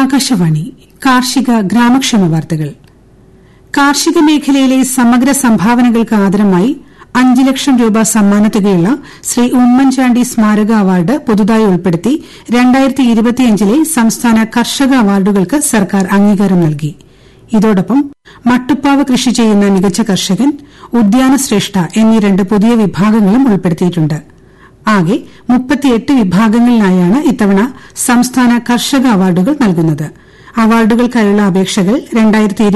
ആകാശവാണി കാർഷിക ഗ്രാമക്ഷേമ വാർത്തകൾ കാർഷിക മേഖലയിലെ സമഗ്ര സംഭാവനകൾക്ക് ആദരമായി അഞ്ച് ലക്ഷം രൂപ സമ്മാനത്തുകയുള്ള ശ്രീ ഉമ്മൻചാണ്ടി സ്മാരക അവാർഡ് പുതുതായി ഉൾപ്പെടുത്തി ലെ സംസ്ഥാന കർഷക അവാർഡുകൾക്ക് സർക്കാർ അംഗീകാരം നൽകി ഇതോടൊപ്പം മട്ടുപ്പാവ് കൃഷി ചെയ്യുന്ന മികച്ച കർഷകൻ ഉദ്യാന ശ്രേഷ്ഠ എന്നീ രണ്ട് പുതിയ വിഭാഗങ്ങളും ഉൾപ്പെടുത്തിയിട്ടുണ്ട് ആകെ വിഭാഗങ്ങളിലായാണ് ഇത്തവണ സംസ്ഥാന കർഷക അവാർഡുകൾ നൽകുന്നത് അവാർഡുകൾക്കായുള്ള അപേക്ഷകൾ